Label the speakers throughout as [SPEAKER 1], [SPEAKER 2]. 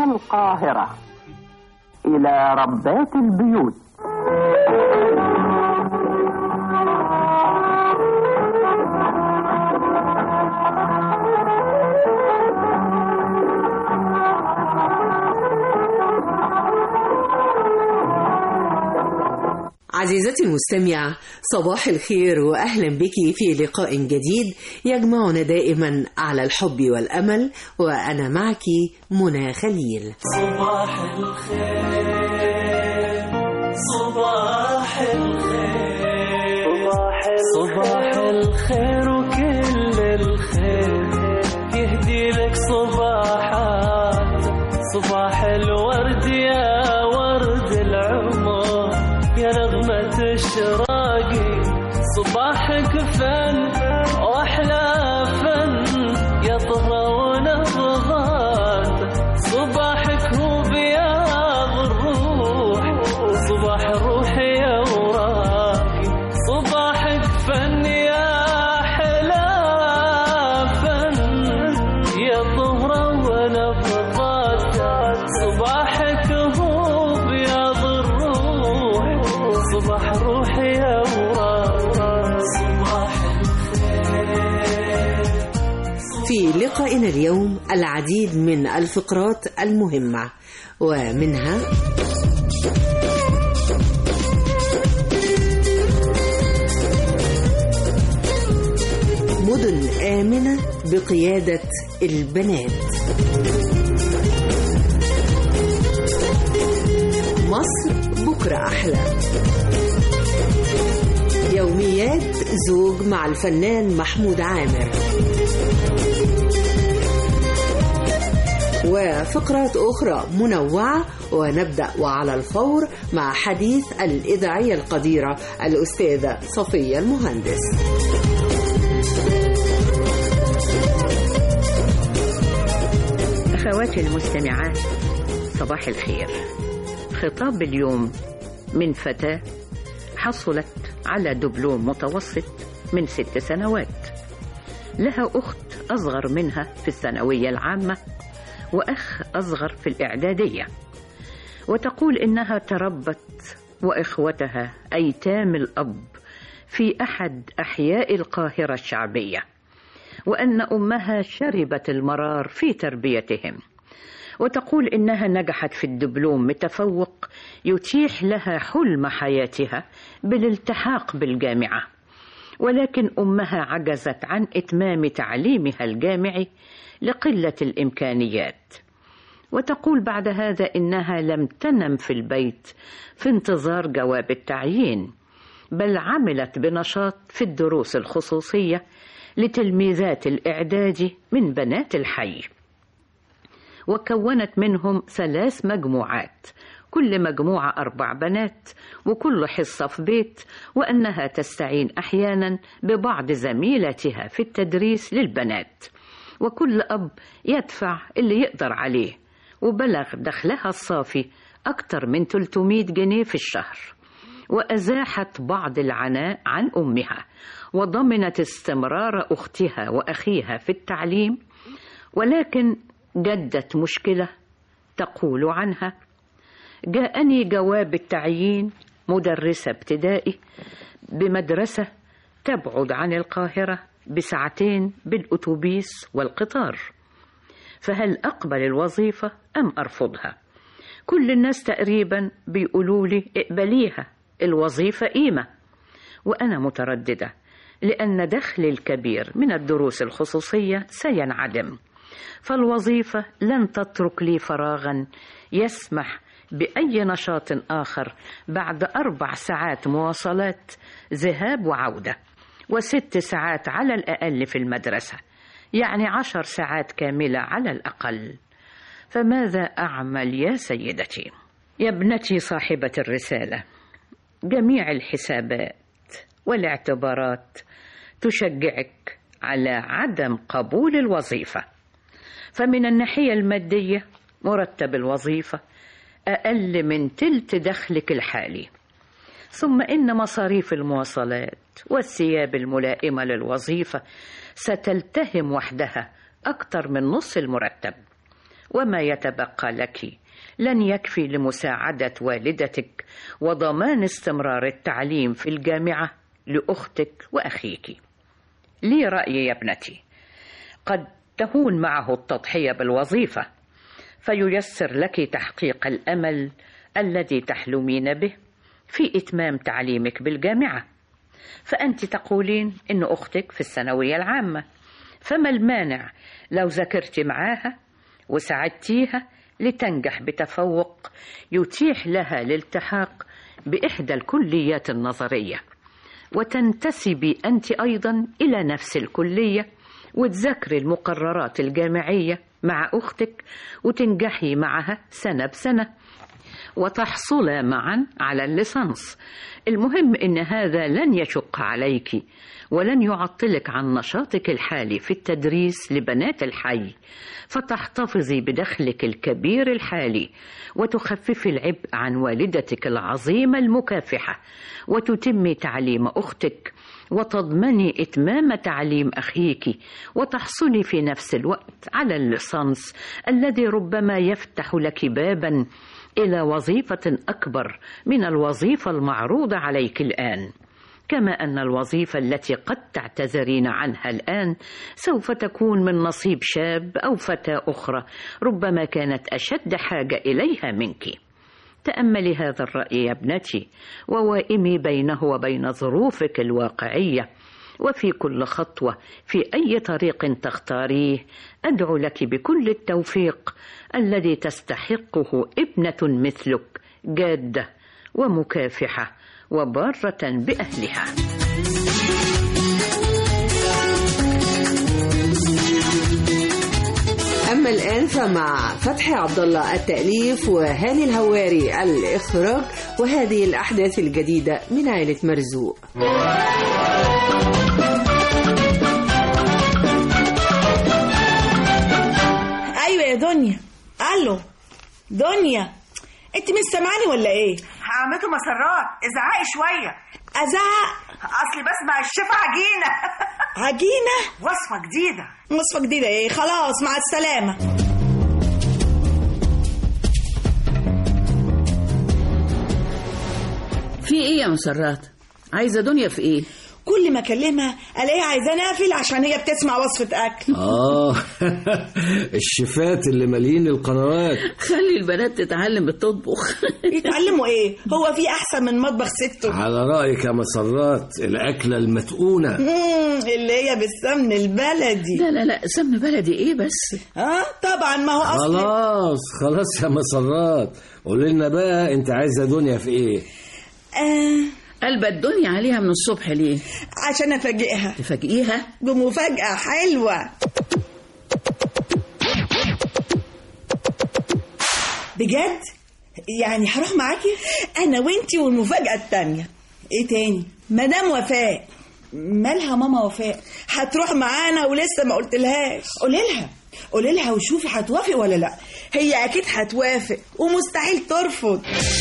[SPEAKER 1] القاهرة إلى ربات البيوت
[SPEAKER 2] عزيزتي المستمعة صباح الخير وأهلا بك في لقاء جديد يجمعنا دائما على الحب والأمل وأنا معك منى خليل
[SPEAKER 3] صباح الخير صباح الخير صباح الخير وكل الخير يهدي لك صباحات صباح الورد يا ورد العمر يا نغمة الشراقي صباحك فن واحلى فن يا طهرة ونبضات صباحك هو بياض الروح صباح الروح يا وراقي صباحك فن يا حلا فن يا طهرة ونبضات صباحك هو بياض الروح صباح الروح يا وراقي صباح الخير
[SPEAKER 2] في لقائنا اليوم العديد من الفقرات المهمة ومنها مدن آمنة بقيادة البنات مصر بكرة أحلى يوميات زوج مع الفنان محمود عامر وفقرات أخرى منوعة ونبدأ وعلى الفور مع حديث الإذاعية القديرة الأستاذة صفية المهندس
[SPEAKER 4] أخواتي المستمعات صباح الخير خطاب اليوم من فتاة حصلت على دبلوم متوسط من ست سنوات لها أخت أصغر منها في الثانوية العامة وأخ أصغر في الإعدادية وتقول إنها تربت وإخوتها أيتام الأب في أحد أحياء القاهرة الشعبية وأن أمها شربت المرار في تربيتهم وتقول إنها نجحت في الدبلوم متفوق يتيح لها حلم حياتها بالالتحاق بالجامعة ولكن أمها عجزت عن إتمام تعليمها الجامعي لقلة الإمكانيات وتقول بعد هذا إنها لم تنم في البيت في انتظار جواب التعيين بل عملت بنشاط في الدروس الخصوصية لتلميذات الإعداد من بنات الحي وكونت منهم ثلاث مجموعات كل مجموعة أربع بنات وكل حصة في بيت وأنها تستعين أحيانا ببعض زميلاتها في التدريس للبنات وكل أب يدفع اللي يقدر عليه وبلغ دخلها الصافي أكثر من 300 جنيه في الشهر وأزاحت بعض العناء عن أمها وضمنت استمرار أختها وأخيها في التعليم ولكن جدت مشكلة تقول عنها جاءني جواب التعيين مدرسة ابتدائي بمدرسة تبعد عن القاهرة بساعتين بالأتوبيس والقطار فهل أقبل الوظيفة أم أرفضها كل الناس تقريبا بيقولوا لي اقبليها الوظيفة قيمة وأنا مترددة لأن دخلي الكبير من الدروس الخصوصية سينعدم فالوظيفة لن تترك لي فراغا يسمح بأي نشاط آخر بعد أربع ساعات مواصلات ذهاب وعودة وست ساعات على الأقل في المدرسة يعني عشر ساعات كاملة على الأقل فماذا أعمل يا سيدتي؟ يا ابنتي صاحبة الرسالة جميع الحسابات والاعتبارات تشجعك على عدم قبول الوظيفة فمن الناحية المادية مرتب الوظيفة أقل من تلت دخلك الحالي ثم إن مصاريف المواصلات والثياب الملائمة للوظيفة ستلتهم وحدها أكثر من نص المرتب وما يتبقى لك لن يكفي لمساعدة والدتك وضمان استمرار التعليم في الجامعة لأختك وأخيك. لي رأي يا ابنتي، قد تهون معه التضحية بالوظيفة، فييسر لك تحقيق الأمل الذي تحلمين به في إتمام تعليمك بالجامعة. فأنت تقولين إن أختك في الثانوية العامة، فما المانع لو ذاكرت معاها وساعدتيها لتنجح بتفوق يتيح لها الالتحاق باحدى الكليات النظريه وتنتسبي انت ايضا الى نفس الكليه وتذاكري المقررات الجامعيه مع اختك وتنجحي معها سنه بسنه وتحصلا معا على الليسانس المهم ان هذا لن يشق عليك ولن يعطلك عن نشاطك الحالي في التدريس لبنات الحي فتحتفظي بدخلك الكبير الحالي وتخففي العبء عن والدتك العظيمه المكافحه وتتمي تعليم اختك وتضمني اتمام تعليم اخيك وتحصلي في نفس الوقت على الليسانس الذي ربما يفتح لك بابا الى وظيفه اكبر من الوظيفه المعروضه عليك الان كما ان الوظيفه التي قد تعتذرين عنها الان سوف تكون من نصيب شاب او فتاه اخرى ربما كانت اشد حاجه اليها منك تاملي هذا الراي يا ابنتي ووائمي بينه وبين ظروفك الواقعيه وفي كل خطوه في اي طريق تختاريه ادعو لك بكل التوفيق الذي تستحقه ابنه مثلك جاده ومكافحه وباره باهلها
[SPEAKER 2] أما الآن فمع فتحي عبد الله التأليف وهاني الهواري الإخراج وهذه الأحداث الجديدة من عائلة مرزوق
[SPEAKER 5] ايوه يا دنيا الو دنيا انت مش سامعاني ولا ايه
[SPEAKER 6] عمته مسرات ازعقي شويه
[SPEAKER 5] ازعق
[SPEAKER 6] اصلي بسمع الشيف عجينه
[SPEAKER 5] عجينه
[SPEAKER 6] وصفه جديده
[SPEAKER 5] وصفه جديده ايه خلاص مع السلامه
[SPEAKER 7] في ايه يا مسرات عايزه دنيا في ايه
[SPEAKER 5] كل ما اكلمها الاقيها عايزاني اقفل عشان هي بتسمع وصفه اكل
[SPEAKER 8] اه الشيفات اللي مالين القنوات
[SPEAKER 7] خلي البنات تتعلم تطبخ
[SPEAKER 5] يتعلموا ايه هو في احسن من مطبخ سته
[SPEAKER 8] على رأيك يا مسرات الأكلة المتقونة
[SPEAKER 5] مم، اللي هي بالسمن البلدي
[SPEAKER 7] لا لا لا سمن بلدي ايه بس
[SPEAKER 5] اه طبعا ما هو اصل
[SPEAKER 8] خلاص خلاص يا مسرات قول لنا بقى انت عايزة دنيا في ايه
[SPEAKER 5] آه
[SPEAKER 7] قلب الدنيا عليها من الصبح ليه
[SPEAKER 5] عشان افاجئها
[SPEAKER 7] تفاجئيها
[SPEAKER 5] بمفاجاه حلوه بجد يعني هروح معاكي انا وانتي والمفاجاه التانية ايه تاني مدام وفاء مالها ماما وفاء هتروح معانا ولسه ما قلتلهاش قولي لها قولي لها وشوفي هتوافق ولا لا هي اكيد هتوافق ومستحيل ترفض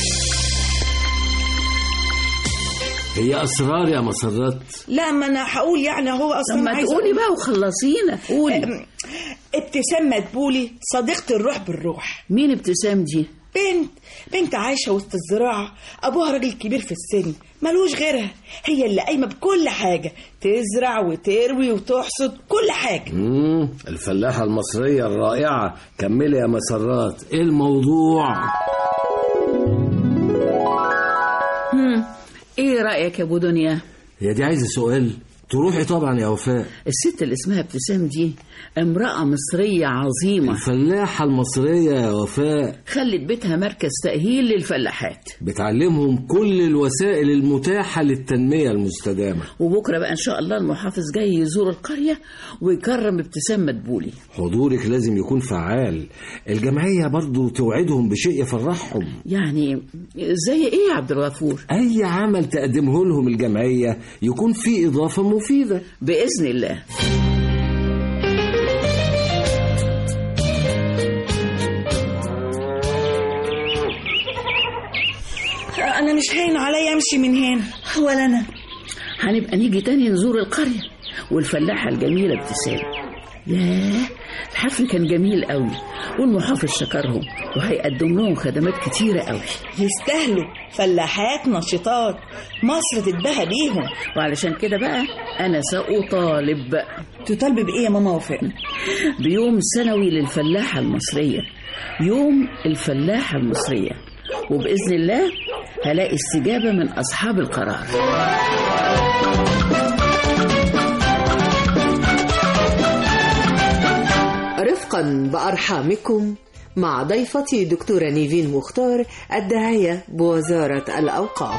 [SPEAKER 8] هي أسرار يا مسرات
[SPEAKER 5] لا ما انا هقول يعني هو اصلا
[SPEAKER 7] طب ما
[SPEAKER 5] عايزة
[SPEAKER 7] تقولي
[SPEAKER 5] أقول.
[SPEAKER 7] بقى وخلصينا قولي
[SPEAKER 5] أم، ابتسام مدبولي صديقة الروح بالروح
[SPEAKER 7] مين ابتسام دي
[SPEAKER 5] بنت بنت عايشة وسط الزراعة أبوها راجل كبير في السن ملوش غيرها هي اللي قايمة بكل حاجة تزرع وتروي وتحصد كل حاجة
[SPEAKER 8] مم. الفلاحة المصرية الرائعة كملي يا مسرات ايه الموضوع
[SPEAKER 7] هم. ايه رايك يا ابو دنيا
[SPEAKER 8] هي دي عايزة سؤال تروحي طبعا يا وفاء
[SPEAKER 7] الست اللي اسمها ابتسام دي امراه مصريه عظيمه
[SPEAKER 8] الفلاحة المصرية يا وفاء
[SPEAKER 7] خلت بيتها مركز تاهيل للفلاحات
[SPEAKER 8] بتعلمهم كل الوسائل المتاحة للتنمية المستدامة
[SPEAKER 7] وبكره بقى ان شاء الله المحافظ جاي يزور القريه ويكرم ابتسام مدبولي
[SPEAKER 8] حضورك لازم يكون فعال الجمعية برضو توعدهم بشيء يفرحهم
[SPEAKER 7] يعني زي ايه يا عبد الغفور
[SPEAKER 8] أي عمل تقدمه لهم الجمعية يكون فيه إضافة مفيدة
[SPEAKER 7] باذن الله
[SPEAKER 5] أنا مش هين عليا أمشي من هنا ولا أنا
[SPEAKER 7] هنبقى نيجي تاني نزور القريه والفلاحه الجميله ابتسام ياه الحفل كان جميل قوي والمحافظ شكرهم وهيقدم لهم خدمات كتيرة قوي
[SPEAKER 5] يستاهلوا فلاحات نشيطات مصر تتباهى بيهم
[SPEAKER 7] وعلشان كده بقى أنا سأطالب
[SPEAKER 5] تطالب بإيه يا ماما وفاء؟
[SPEAKER 7] بيوم سنوي للفلاحة المصرية يوم الفلاحة المصرية وبإذن الله هلاقي استجابة من أصحاب القرار
[SPEAKER 2] رفقا بأرحامكم مع ضيفتي دكتورة نيفين مختار الداعية بوزارة الأوقاف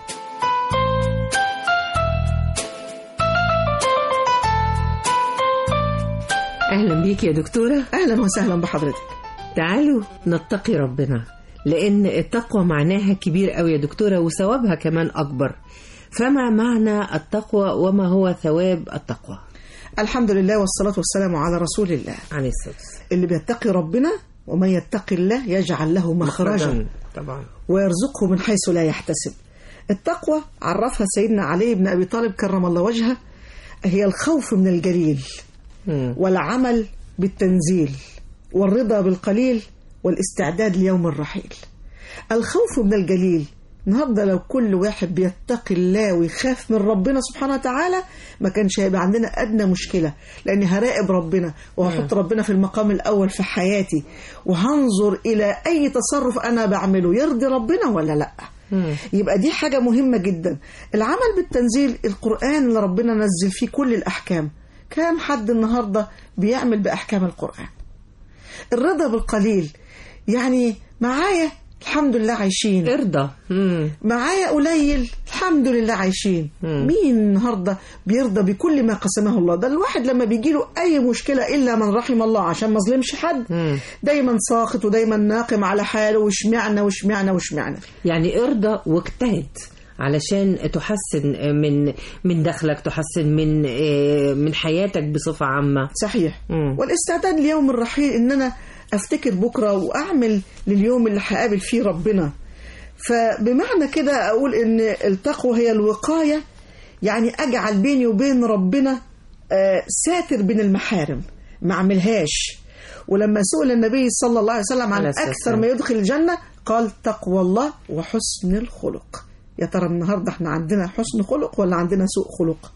[SPEAKER 2] أهلا بيك يا دكتورة
[SPEAKER 9] اهلا وسهلا بحضرتك
[SPEAKER 2] تعالوا نتقي ربنا لأن التقوى معناها كبير قوي يا دكتورة وثوابها كمان أكبر فما معنى التقوى وما هو ثواب التقوى
[SPEAKER 9] الحمد لله والصلاة والسلام على رسول الله
[SPEAKER 2] عليه الصلاة والسلام
[SPEAKER 9] اللي بيتقي ربنا ومن يتقي الله يجعل له مخرجا
[SPEAKER 2] طبعا
[SPEAKER 9] ويرزقه من حيث لا يحتسب التقوى عرفها سيدنا علي بن أبي طالب كرم الله وجهه هي الخوف من الجليل
[SPEAKER 2] مم.
[SPEAKER 9] والعمل بالتنزيل والرضا بالقليل والاستعداد ليوم الرحيل الخوف من الجليل النهارده لو كل واحد بيتقي الله ويخاف من ربنا سبحانه وتعالى ما كانش هيبقى عندنا ادنى مشكله لاني هراقب ربنا وهحط ربنا في المقام الاول في حياتي وهنظر الى اي تصرف انا بعمله يرضي ربنا ولا لا يبقى دي حاجه مهمه جدا العمل بالتنزيل القران اللي ربنا نزل فيه كل الاحكام كام حد النهارده بيعمل باحكام القران الرضا بالقليل يعني معايا الحمد لله عايشين
[SPEAKER 2] ارضى مم.
[SPEAKER 9] معايا قليل الحمد لله عايشين
[SPEAKER 2] مم.
[SPEAKER 9] مين النهارده بيرضى بكل ما قسمه الله ده الواحد لما بيجي له اي مشكله الا من رحم الله عشان ما ظلمش حد
[SPEAKER 2] مم.
[SPEAKER 9] دايما ساخط ودايما ناقم على حاله وشمعنا وشمعنا وشمعنا
[SPEAKER 2] يعني ارضى واجتهد علشان تحسن من من دخلك تحسن من آه، من حياتك بصفة عامة
[SPEAKER 9] صحيح
[SPEAKER 2] مم.
[SPEAKER 9] والاستعداد ليوم الرحيل ان انا افتكر بكره واعمل لليوم اللي هقابل فيه ربنا فبمعنى كده اقول ان التقوى هي الوقايه يعني اجعل بيني وبين ربنا آه، ساتر بين المحارم ما اعملهاش ولما سئل النبي صلى الله عليه وسلم عن
[SPEAKER 2] عليه الصلاة
[SPEAKER 9] اكثر
[SPEAKER 2] والسلام.
[SPEAKER 9] ما يدخل الجنه قال تقوى الله وحسن الخلق يا ترى النهارده احنا عندنا حسن خلق ولا عندنا سوء خلق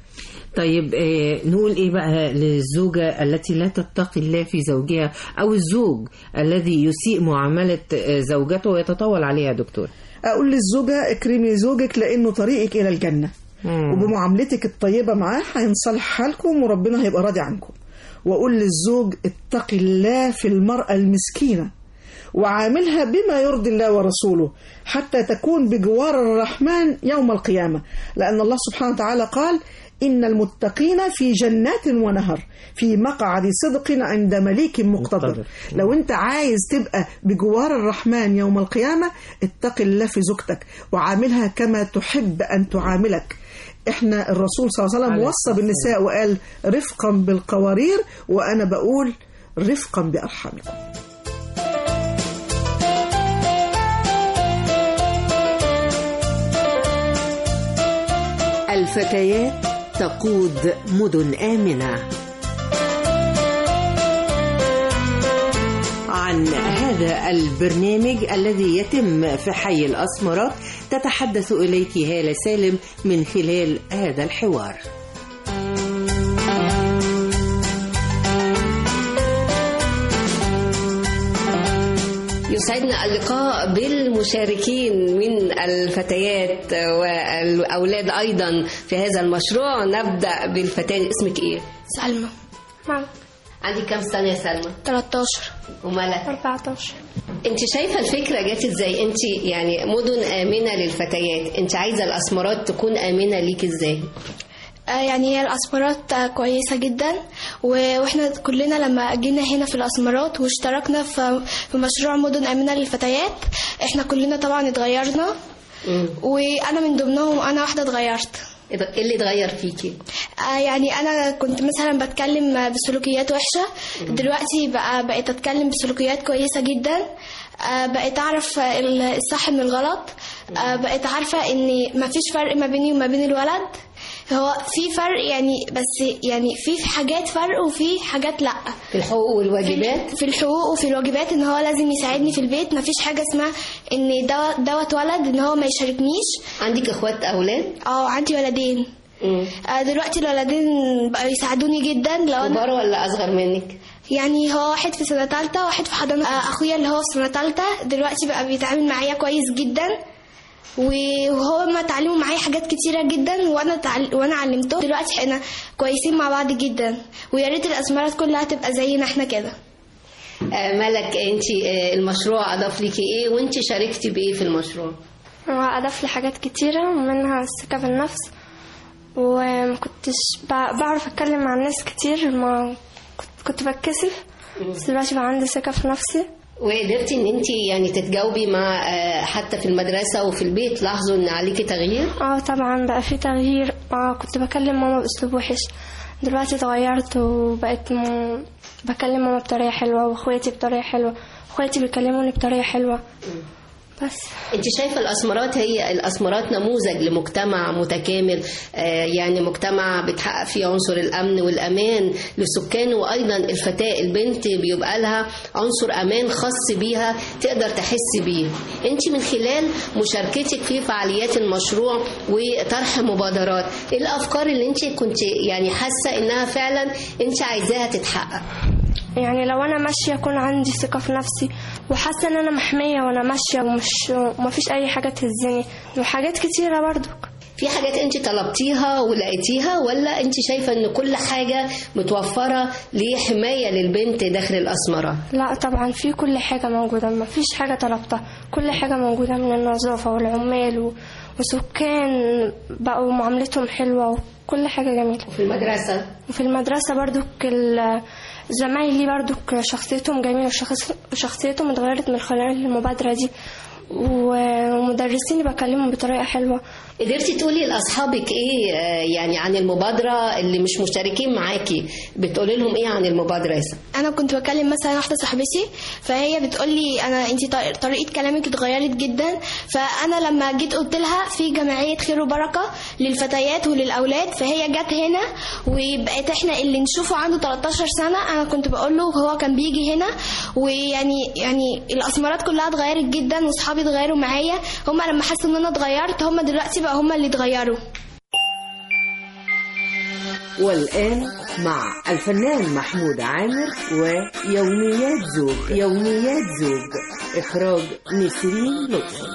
[SPEAKER 2] طيب آه، نقول ايه بقى للزوجة التي لا تتقي الله في زوجها او الزوج الذي يسيء معاملة آه، زوجته ويتطاول عليها يا دكتور
[SPEAKER 9] اقول للزوجه اكرمي زوجك لانه طريقك الى الجنه وبمعاملتك الطيبه معاه هينصلح حالكم وربنا هيبقى راضي عنكم واقول للزوج اتقي الله في المراه المسكينه وعاملها بما يرضي الله ورسوله حتى تكون بجوار الرحمن يوم القيامه لان الله سبحانه وتعالى قال إن المتقين في جنات ونهر في مقعد صدق عند مليك مقتدر
[SPEAKER 2] مقتدر.
[SPEAKER 9] لو انت عايز تبقى بجوار الرحمن يوم القيامة اتق الله في زوجتك وعاملها كما تحب أن تعاملك احنا الرسول صلى الله عليه وسلم
[SPEAKER 2] عليه
[SPEAKER 9] وصى
[SPEAKER 2] الصلاة
[SPEAKER 9] بالنساء وقال رفقا بالقوارير وأنا بقول رفقا بأرحامكم
[SPEAKER 2] الفتيات تقود مدن آمنة عن هذا البرنامج الذي يتم في حي الأسمرات تتحدث إليك هالة سالم من خلال هذا الحوار
[SPEAKER 10] يسعدنا اللقاء بالمشاركين من الفتيات والأولاد أيضا في هذا المشروع نبدأ بالفتاة اسمك إيه؟
[SPEAKER 11] سلمى نعم
[SPEAKER 10] عندك كم سنة يا سلمى؟
[SPEAKER 11] 13
[SPEAKER 10] وملك
[SPEAKER 11] 14
[SPEAKER 10] انت شايفة الفكرة جت ازاي انت يعني مدن آمنة للفتيات انت عايزة الأسمرات تكون آمنة ليك ازاي
[SPEAKER 11] آه، يعني هي الأسمرات آه، كويسة جدا و- واحنا كلنا لما جينا هنا في الأسمرات واشتركنا في في مشروع مدن آمنة للفتيات احنا كلنا طبعا اتغيرنا وأنا من ضمنهم أنا واحدة اتغيرت
[SPEAKER 10] ايه اللي اتغير فيكي؟
[SPEAKER 11] آه، يعني أنا كنت مثلا بتكلم آه، بسلوكيات وحشة دلوقتي بقى بقيت أتكلم بسلوكيات كويسة جدا آه، بقيت أعرف آه، الصح من الغلط آه، بقيت عارفة إن مفيش فرق ما بيني وما بين الولد هو في فرق يعني بس يعني في حاجات فرق وفي حاجات لا
[SPEAKER 10] في الحقوق والواجبات
[SPEAKER 11] في الحقوق وفي الواجبات ان هو لازم يساعدني في البيت مفيش حاجه اسمها ان دوت دوت ولد ان هو ما يشاركنيش
[SPEAKER 10] عندك اخوات اولاد
[SPEAKER 11] اه عندي ولدين آه، دلوقتي الولدين بقوا يساعدوني جدا لو
[SPEAKER 10] كبار
[SPEAKER 11] انا
[SPEAKER 10] ولا اصغر منك
[SPEAKER 11] يعني هو واحد في سنه ثالثه وواحد في حضانه آه، اخويا اللي هو في سنه ثالثه دلوقتي بقى بيتعامل معايا كويس جدا وهو ما اتعلموا معايا حاجات كتيره جدا وانا تعل... وانا علمته دلوقتي احنا كويسين مع بعض جدا ويا ريت الاسمرات كلها تبقى زينا احنا كده
[SPEAKER 10] آه، ملك انت المشروع اضاف لك ايه وانت شاركتي بايه في المشروع
[SPEAKER 12] هو أضاف لي حاجات كتيرة منها الثقة بالنفس وما كنتش بع- بعرف أتكلم مع الناس كتير ما كنت, كنت بتكسف بس دلوقتي بقى عندي ثقة في نفسي
[SPEAKER 10] وقدرتي ان انت يعني تتجاوبي مع آه، حتى في المدرسه وفي البيت لاحظوا ان عليكي تغيير
[SPEAKER 12] اه طبعا بقى في تغيير آه كنت بكلم ماما بأسلوب وحش دلوقتي اتغيرت وبقيت م... بكلم ماما بطريقة حلوة واخواتي بطريقة حلوة اخواتي بيكلموني بطريقة حلوة بس
[SPEAKER 10] انت شايفه الاسمرات هي الاسمرات نموذج لمجتمع متكامل آه، يعني مجتمع بتحقق فيه عنصر الامن والامان لسكانه وايضا الفتاه البنت بيبقى لها عنصر امان خاص بيها تقدر تحس بيه انت من خلال مشاركتك في فعاليات المشروع وطرح مبادرات ايه الافكار اللي انت كنت يعني حاسه انها فعلا انت عايزاها تتحقق
[SPEAKER 12] يعني لو انا ماشيه اكون عندي ثقه في نفسي وحاسه ان انا محميه وانا ماشيه ومش ومفيش اي حاجه تهزني وحاجات كتيره برضو
[SPEAKER 10] في حاجات انت طلبتيها ولقيتيها ولا انت شايفه ان كل حاجه متوفره لحمايه للبنت داخل الاسمره
[SPEAKER 12] لا طبعا في كل حاجه موجوده مفيش حاجه طلبتها كل حاجه موجوده من النظافه والعمال و... وسكان بقوا معاملتهم حلوه وكل حاجه جميله
[SPEAKER 10] في المدرسه
[SPEAKER 12] وفي المدرسه برضو ال- زمايلي برضو شخصيتهم جميله وشخص- وشخصيتهم اتغيرت من خلال المبادره دي ومدرسيني بكلمهم بطريقه حلوه
[SPEAKER 10] قدرتي تقولي لاصحابك ايه آه، يعني عن المبادره اللي مش مشتركين معاكي بتقولي لهم ايه عن المبادره يا سما؟
[SPEAKER 11] انا كنت بكلم مثلا واحده صاحبتي فهي بتقول لي انا انت طريقه كلامك اتغيرت جدا فانا لما جيت قلت لها في جمعيه خير وبركه للفتيات وللاولاد فهي جت هنا وبقت احنا اللي نشوفه عنده 13 سنه انا كنت بقول له هو كان بيجي هنا ويعني يعني الاسمرات كلها اتغيرت جدا واصحابي اتغيروا معايا هما لما حسوا ان انا اتغيرت هما دلوقتي بقى هما اللي اتغيروا
[SPEAKER 2] والآن مع الفنان محمود عامر ويوميات زوج يوميات زوج إخراج نسرين لطفي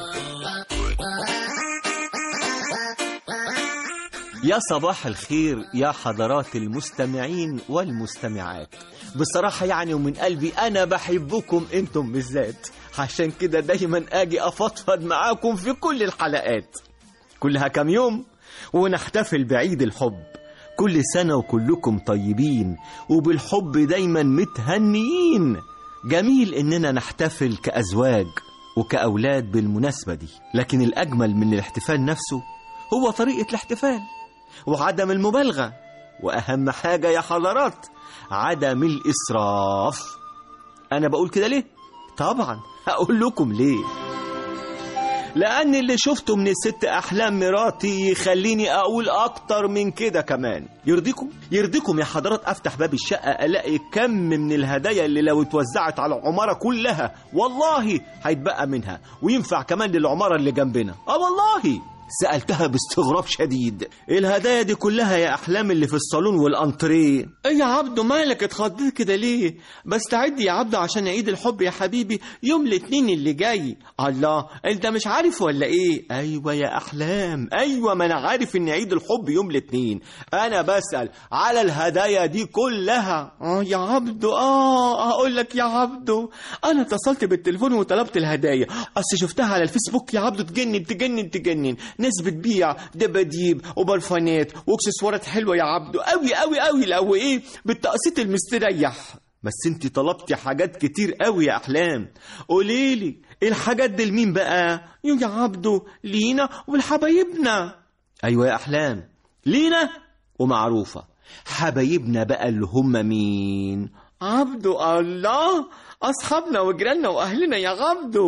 [SPEAKER 13] يا صباح الخير يا حضرات المستمعين والمستمعات بصراحة يعني ومن قلبي أنا بحبكم أنتم بالذات عشان كده دايما أجي أفضفض معاكم في كل الحلقات كلها كام يوم ونحتفل بعيد الحب كل سنة وكلكم طيبين وبالحب دايما متهنيين جميل إننا نحتفل كأزواج وكأولاد بالمناسبة دي لكن الأجمل من الاحتفال نفسه هو طريقة الاحتفال وعدم المبالغة وأهم حاجة يا حضرات عدم الإسراف أنا بقول كده ليه؟ طبعا هقول لكم ليه لأن اللي شفته من الست أحلام مراتي يخليني أقول أكتر من كده كمان يرضيكم؟ يرضيكم يا حضرات أفتح باب الشقة ألاقي كم من الهدايا اللي لو اتوزعت على العمارة كلها والله هيتبقى منها وينفع كمان للعمارة اللي جنبنا آه والله سألتها باستغراب شديد الهدايا دي كلها يا أحلام اللي في الصالون والأنتريه إيه يا عبدو مالك اتخضيت كده ليه بستعد يا عبدو عشان عيد الحب يا حبيبي يوم الاثنين اللي جاي الله انت مش عارف ولا ايه ايوه يا احلام ايوه ما انا عارف ان عيد الحب يوم الاثنين انا بسأل على الهدايا دي كلها اه يا عبدو اه اقول لك يا عبدو انا اتصلت بالتليفون وطلبت الهدايا اصل شفتها على الفيسبوك يا عبدو تجنن تجنن تجنن ناس بتبيع دباديب وبرفانات واكسسوارات حلوه يا عبدو قوي قوي قوي لو ايه بالتقسيط المستريح بس انت طلبتي حاجات كتير قوي يا احلام قوليلي الحاجات دي لمين بقى يو يا عبدو لينا ولحبايبنا ايوه يا احلام لينا ومعروفه حبايبنا بقى اللي هم مين عبدو الله اصحابنا وجيراننا واهلنا يا عبدو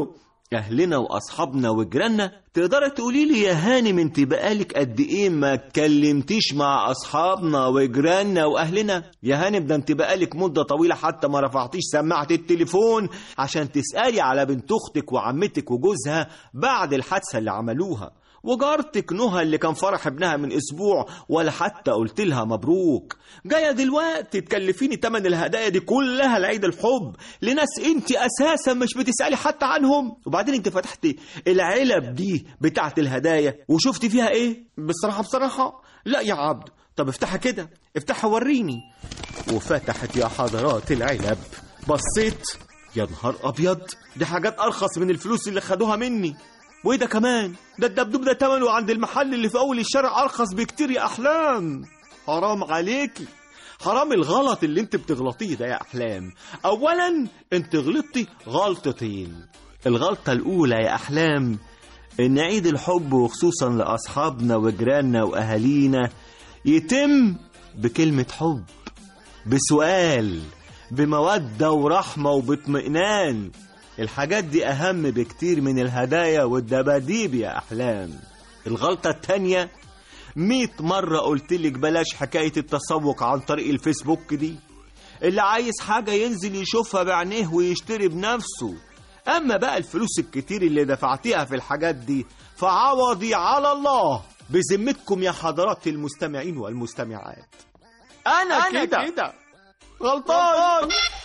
[SPEAKER 13] اهلنا واصحابنا وجيراننا تقدر تقولي لي يا هانم انت بقالك قد ايه ما اتكلمتيش مع اصحابنا وجيراننا واهلنا يا هانم ده انت بقالك مده طويله حتى ما رفعتيش سماعه التليفون عشان تسالي على بنت اختك وعمتك وجوزها بعد الحادثه اللي عملوها وجارتك نهى اللي كان فرح ابنها من اسبوع ولا حتى قلت لها مبروك جايه دلوقتي تكلفيني تمن الهدايا دي كلها لعيد الحب لناس انت اساسا مش بتسالي حتى عنهم وبعدين انت فتحتي العلب دي بتاعت الهدايا وشفتي فيها ايه بصراحه بصراحه لا يا عبد طب افتحها كده افتحها وريني وفتحت يا حضرات العلب بصيت يا نهار ابيض دي حاجات ارخص من الفلوس اللي خدوها مني وايه ده كمان ده الدبدوب ده تمنه عند المحل اللي في اول الشارع ارخص بكتير يا احلام حرام عليكي حرام الغلط اللي انت بتغلطيه ده يا احلام اولا انت غلطتي غلطتين الغلطه الاولى يا احلام ان عيد الحب وخصوصا لاصحابنا وجيراننا واهالينا يتم بكلمه حب بسؤال بموده ورحمه وباطمئنان الحاجات دي أهم بكتير من الهدايا والدباديب يا أحلام الغلطة التانية مية مرة قلتلك بلاش حكاية التسوق عن طريق الفيسبوك دي اللي عايز حاجة ينزل يشوفها بعينيه ويشتري بنفسه أما بقى الفلوس الكتير اللي دفعتيها في الحاجات دي فعوضي على الله بذمتكم يا حضرات المستمعين والمستمعات أنا, أنا كده, كده. غلطان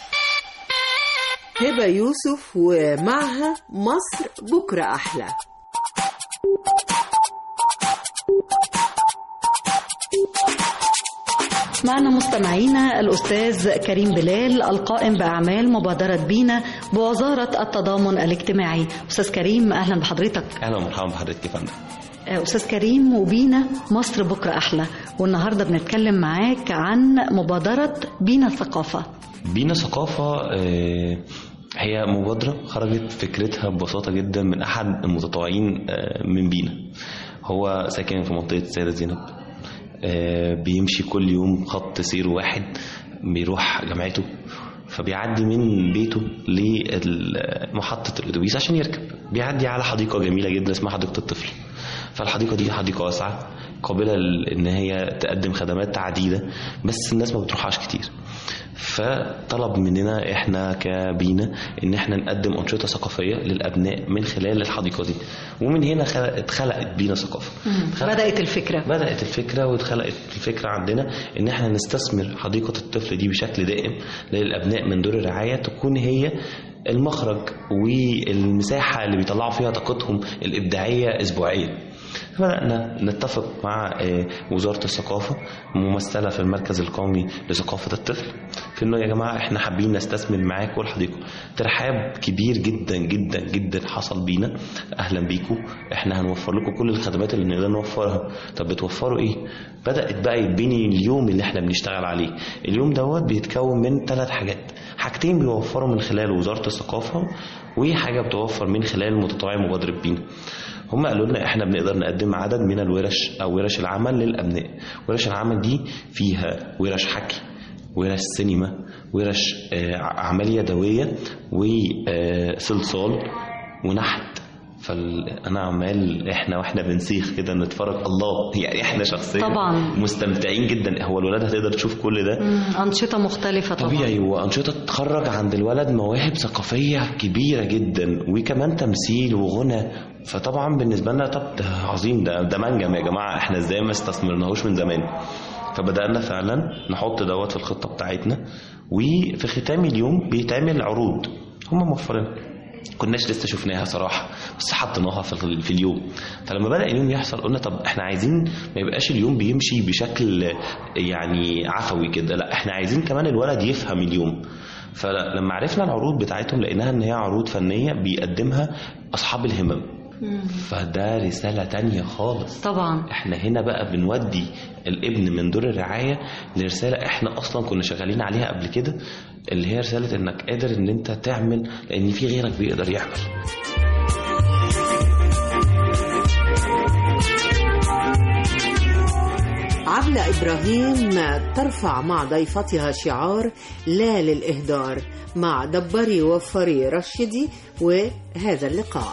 [SPEAKER 2] هبة يوسف ومعها مصر بكرة أحلى
[SPEAKER 14] معنا مستمعينا الأستاذ كريم بلال القائم بأعمال مبادرة بينا بوزارة التضامن الاجتماعي أستاذ كريم أهلا بحضرتك
[SPEAKER 15] اهلا ومرحبا بحضرتك يا فندم
[SPEAKER 14] أستاذ كريم وبينا مصر بكرة أحلى والنهاردة بنتكلم معاك عن مبادرة بينا الثقافة
[SPEAKER 15] بينا ثقافة آه، هي مبادرة خرجت فكرتها ببساطة جدا من أحد المتطوعين آه، من بينا هو ساكن في منطقة السيدة زينب آه، بيمشي كل يوم خط سير واحد بيروح جامعته فبيعدي من بيته لمحطة الأتوبيس عشان يركب بيعدي على حديقة جميلة جدا اسمها حديقة الطفل فالحديقة دي حديقة واسعة قابلة إن هي تقدم خدمات عديدة بس الناس ما بتروحهاش كتير فطلب مننا احنا كبينا ان احنا نقدم انشطه ثقافيه للابناء من خلال الحديقه دي ومن هنا خلق- اتخلقت بينا ثقافه
[SPEAKER 14] بدأت الفكرة
[SPEAKER 15] بدأت الفكرة واتخلقت الفكرة عندنا إن إحنا نستثمر حديقة الطفل دي بشكل دائم للأبناء من دور الرعاية تكون هي المخرج والمساحة اللي بيطلعوا فيها طاقتهم الإبداعية أسبوعيا بدأنا نتفق مع آه، وزارة الثقافة ممثلة في المركز القومي لثقافة الطفل في إنه يا جماعة إحنا حابين نستثمر معاكم الحديقة ترحاب كبير جدا جدا جدا حصل بينا أهلا بيكم إحنا هنوفر لكم كل الخدمات اللي نقدر نوفرها طب بتوفروا إيه؟ بدأت بقى يتبني اليوم اللي إحنا بنشتغل عليه اليوم دوت بيتكون من ثلاث حاجات حاجتين بيوفروا من خلال وزارة الثقافة وحاجة بتوفر من خلال متطوعي مبادرة بينا هم قالوا لنا احنا بنقدر نقدم عدد من الورش او ورش العمل للابناء ورش العمل دي فيها ورش حكي ورش سينما ورش آه، اعمال يدويه وصلصال ونحت فانا عمال احنا واحنا بنسيخ كده نتفرج الله يعني احنا شخصيا
[SPEAKER 14] طبعاً.
[SPEAKER 15] مستمتعين جدا هو الولاد هتقدر تشوف كل ده
[SPEAKER 14] مم، أنشطة مختلفة طبعا
[SPEAKER 15] طبيعي وأنشطة تخرج عند الولد مواهب ثقافية كبيرة جدا وكمان تمثيل وغنى فطبعا بالنسبة لنا طب ده عظيم ده ده منجم يا جماعة احنا ازاي ما استثمرناهوش من زمان فبدأنا فعلا نحط دوت في الخطة بتاعتنا وفي ختام اليوم بيتعمل عروض هم موفرين كناش لسه شفناها صراحه بس حطيناها في ال- في اليوم فلما بدا اليوم يحصل قلنا طب احنا عايزين ما يبقاش اليوم بيمشي بشكل يعني عفوي كده لا احنا عايزين كمان الولد يفهم اليوم فلما عرفنا العروض بتاعتهم لقيناها ان هي عروض فنيه بيقدمها اصحاب الهمم فده رسالة تانية خالص
[SPEAKER 14] طبعا
[SPEAKER 15] احنا هنا بقى بنودي الابن من دور الرعاية لرسالة احنا اصلا كنا شغالين عليها قبل كده اللي هي رسالة انك قادر ان انت تعمل لان في غيرك بيقدر يعمل
[SPEAKER 2] عبلة إبراهيم ترفع مع ضيفتها شعار لا للإهدار مع دبري وفري رشدي وهذا اللقاء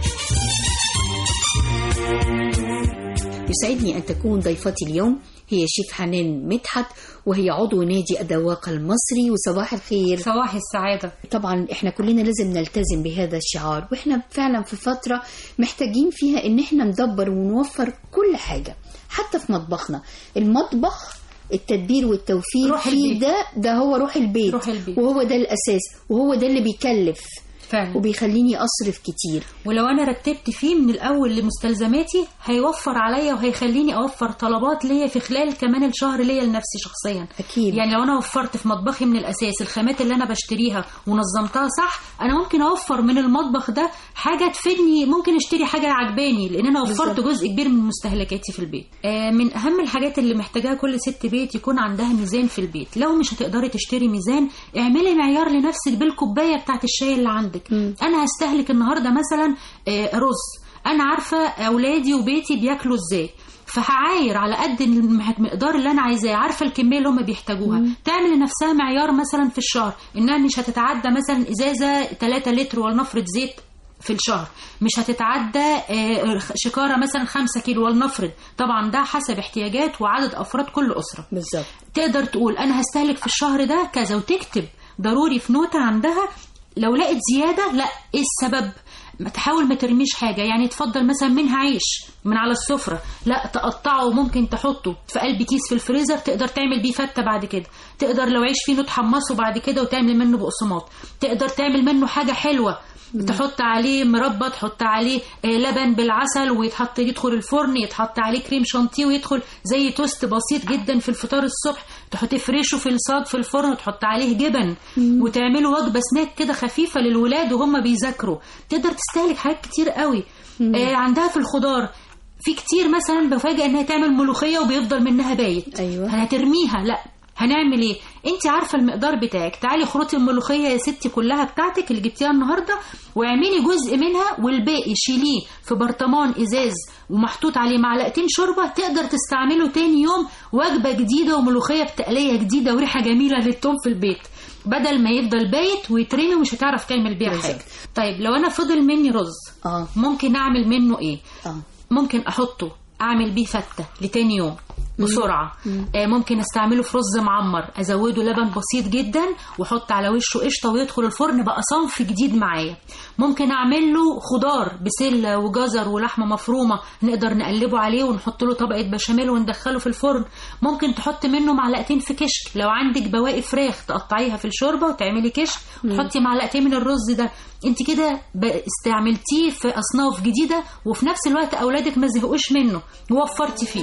[SPEAKER 16] يسعدني أن تكون ضيفتي اليوم هي شيف حنان مدحت وهي عضو نادي الدواق المصري وصباح الخير
[SPEAKER 17] صباح السعادة
[SPEAKER 16] طبعا احنا كلنا لازم نلتزم بهذا الشعار واحنا فعلا في فترة محتاجين فيها ان احنا ندبر ونوفر كل حاجة حتى في مطبخنا المطبخ التدبير والتوفير
[SPEAKER 17] روح
[SPEAKER 16] فيه
[SPEAKER 17] البيت.
[SPEAKER 16] ده ده هو روح البيت.
[SPEAKER 17] روح البيت.
[SPEAKER 16] وهو ده الأساس وهو ده اللي بيكلف
[SPEAKER 17] فعلا
[SPEAKER 16] وبيخليني أصرف كتير
[SPEAKER 17] ولو انا رتبت فيه من الاول لمستلزماتي هيوفر عليا وهيخليني اوفر طلبات ليا في خلال كمان الشهر ليا لنفسي شخصيا
[SPEAKER 16] اكيد
[SPEAKER 17] يعني لو انا وفرت في مطبخي من الاساس الخامات اللي انا بشتريها ونظمتها صح انا ممكن اوفر من المطبخ ده حاجه تفيدني ممكن اشتري حاجه عجباني لان انا وفرت
[SPEAKER 16] بالظبط.
[SPEAKER 17] جزء كبير من مستهلكاتي في البيت آه من اهم الحاجات اللي محتاجاها كل ست بيت يكون عندها ميزان في البيت لو مش هتقدري تشتري ميزان اعملي معيار لنفسك بالكوبايه بتاعت الشاي اللي عندك انا هستهلك النهارده مثلا آه رز انا عارفه اولادي وبيتي بياكلوا ازاي فهعاير على قد المقدار اللي انا عايزاه عارفه الكميه اللي هم بيحتاجوها تعمل لنفسها معيار مثلا في الشهر انها مش هتتعدى مثلا ازازه 3 لتر ولنفرض زيت في الشهر مش هتتعدى آه، شكاره مثلا 5 كيلو ولنفرض طبعا ده حسب احتياجات وعدد افراد كل اسره
[SPEAKER 16] بالظبط
[SPEAKER 17] تقدر تقول انا هستهلك في الشهر ده كذا وتكتب ضروري في نوتة عندها لو لقيت زيادة لا ايه السبب ما تحاول ما ترميش حاجة يعني تفضل مثلا منها عيش من على السفرة لا تقطعه وممكن تحطه في قلب كيس في الفريزر تقدر تعمل بيه فتة بعد كده تقدر لو عيش فيه تحمصه بعد كده وتعمل منه بقسماط تقدر تعمل منه حاجة حلوة تحط عليه مربى تحط عليه آه، لبن بالعسل ويتحط يدخل الفرن يتحط عليه كريم شانتيه ويدخل زي توست بسيط جدا في الفطار الصبح تحط تفرشه في الصاج في الفرن وتحط عليه جبن وتعملوا وجبه سناك كده خفيفه للولاد وهم بيذاكروا تقدر تستهلك حاجات كتير قوي آه عندها في الخضار في كتير مثلا بفاجئ انها تعمل ملوخيه وبيفضل منها بايت
[SPEAKER 16] ايوه
[SPEAKER 17] هترميها لا هنعمل ايه انت عارفه المقدار بتاعك تعالي خروطي الملوخيه يا ستي كلها بتاعتك اللي جبتيها النهارده واعملي جزء منها والباقي شيليه في برطمان ازاز ومحطوط عليه معلقتين شوربه تقدر تستعمله تاني يوم وجبه جديده وملوخيه بتقليه جديده وريحه جميله للتوم في البيت بدل ما يفضل بايت ويترمي ومش هتعرف تعمل بيها حاجه طيب لو انا فضل مني رز
[SPEAKER 16] اه
[SPEAKER 17] ممكن اعمل منه ايه
[SPEAKER 16] اه
[SPEAKER 17] ممكن احطه اعمل بيه فته لتاني يوم بسرعه آه ممكن استعمله في رز معمر ازوده لبن بسيط جدا واحط على وشه قشطه ويدخل الفرن بقى صنف جديد معايا ممكن اعمل له خضار بسله وجزر ولحمه مفرومه نقدر نقلبه عليه ونحط له طبقه بشاميل وندخله في الفرن ممكن تحط منه معلقتين في كشك لو عندك بواقي فراخ تقطعيها في الشوربه وتعملي كشك وتحطي معلقتين من الرز ده انت كده ب- استعملتيه في اصناف جديده وفي نفس الوقت اولادك ما زهقوش منه ووفرتي فيه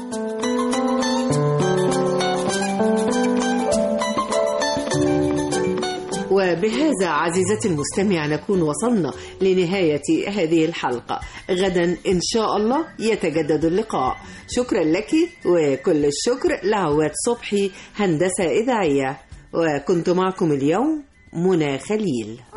[SPEAKER 2] وبهذا عزيزتي المستمع نكون وصلنا لنهاية هذه الحلقة غدا إن شاء الله يتجدد اللقاء شكرا لك وكل الشكر لعواد صبحي هندسة إذاعية وكنت معكم اليوم منى خليل